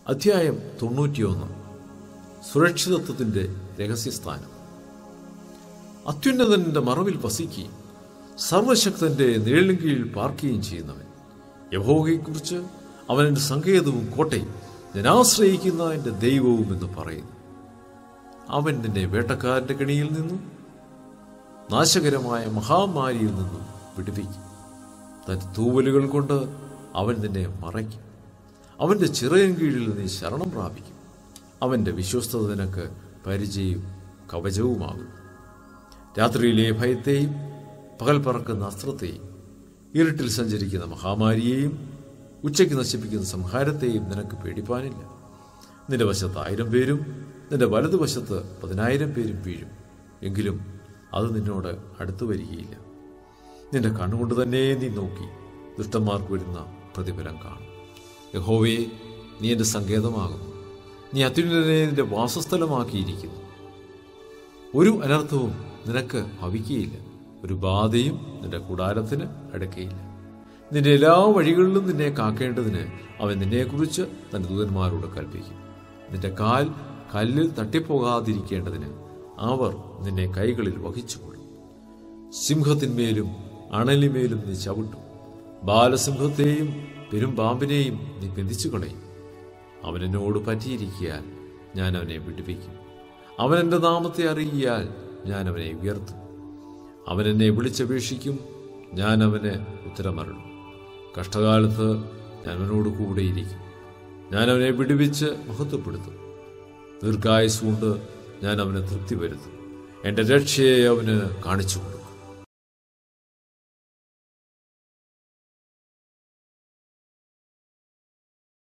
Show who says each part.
Speaker 1: അധ്യായം തൊണ്ണൂറ്റിയൊന്ന് സുരക്ഷിതത്വത്തിന്റെ രഹസ്യസ്ഥാനം അത്യുന്നതന്റെ മറവിൽ വസിക്കുകയും സർവശക്തന്റെ നിഴലിൻ കീഴിൽ പാർക്കുകയും ചെയ്യുന്നവൻ യഹോവയെക്കുറിച്ച് അവൻ എൻ്റെ സങ്കേതവും കോട്ടയും ഞാൻ ആശ്രയിക്കുന്ന എൻ്റെ ദൈവവും എന്ന് പറയുന്നു അവൻ നിന്നെ വേട്ടക്കാരന്റെ കെണിയിൽ നിന്നും നാശകരമായ മഹാമാരിയിൽ നിന്നും വിടുവിക്കും തന്റെ തൂവലുകൾ കൊണ്ട് അവൻ നിന്നെ മറയ്ക്കും അവന്റെ ചിറയൻ കീഴിൽ നീ ശരണം പ്രാപിക്കും അവന്റെ വിശ്വസ്തത നിനക്ക് പരിചയവും കവചവുമാകും രാത്രിയിലെ ഭയത്തെയും പകൽ പറക്കുന്ന അസ്ത്രത്തെയും ഇരുട്ടിൽ സഞ്ചരിക്കുന്ന മഹാമാരിയെയും ഉച്ചയ്ക്ക് നശിപ്പിക്കുന്ന സംഹാരത്തെയും നിനക്ക് പേടിപ്പാനില്ല നിന്റെ വശത്ത് ആയിരം പേരും നിന്റെ വലതുവശത്ത് പതിനായിരം പേരും വീഴും എങ്കിലും അത് നിന്നോട് അടുത്തു വരികയില്ല നിന്റെ കണ്ണുകൊണ്ട് തന്നെ നീ നോക്കി ദുഷ്ടന്മാർക്ക് വരുന്ന പ്രതിഫലം കാണും യഹോവയെ നീ എൻ്റെ സങ്കേതമാകുന്നു നീ അത്യുന്നതനെ നിന്റെ വാസസ്ഥലമാക്കിയിരിക്കുന്നു ഒരു അനർത്ഥവും നിനക്ക് ഭവിക്കുകയില്ല ഒരു ബാധയും നിന്റെ കൂടാരത്തിന് അടുക്കയില്ല നിന്റെ എല്ലാ വഴികളിലും നിന്നെ കാക്കേണ്ടതിന് അവൻ നിന്നെക്കുറിച്ച് തന്റെ ദൂതന്മാരോട് കൽപ്പിക്കും നിന്റെ കാൽ കല്ലിൽ തട്ടിപ്പോകാതിരിക്കേണ്ടതിന് അവർ നിന്നെ കൈകളിൽ വഹിച്ചുകൊള്ളും സിംഹത്തിന്മേലും അണലിമേലും നീ ചവിട്ടും ബാലസിംഹത്തെയും പെരുമ്പാമ്പിനെയും നീ ബന്ധിച്ചു കളയും അവൻ എന്നോട് പറ്റിയിരിക്കിയാൽ ഞാൻ അവനെ വിടുവിക്കും അവൻ എൻ്റെ നാമത്തെ അറിയിയാൽ ഞാൻ അവനെ ഉയർത്തും അവൻ എന്നെ വിളിച്ചപേക്ഷിക്കും ഞാൻ അവന് ഉത്തരമരുളും കഷ്ടകാലത്ത് ഞാൻ അവനോട് കൂടെയിരിക്കും ഞാൻ അവനെ വിടുവിച്ച് മഹത്വപ്പെടുത്തും ദീർഘായുസുകൊണ്ട് ഞാൻ അവനെ തൃപ്തി വരുത്തും എൻ്റെ രക്ഷയെ അവന് കാണിച്ചു കൊടുക്കും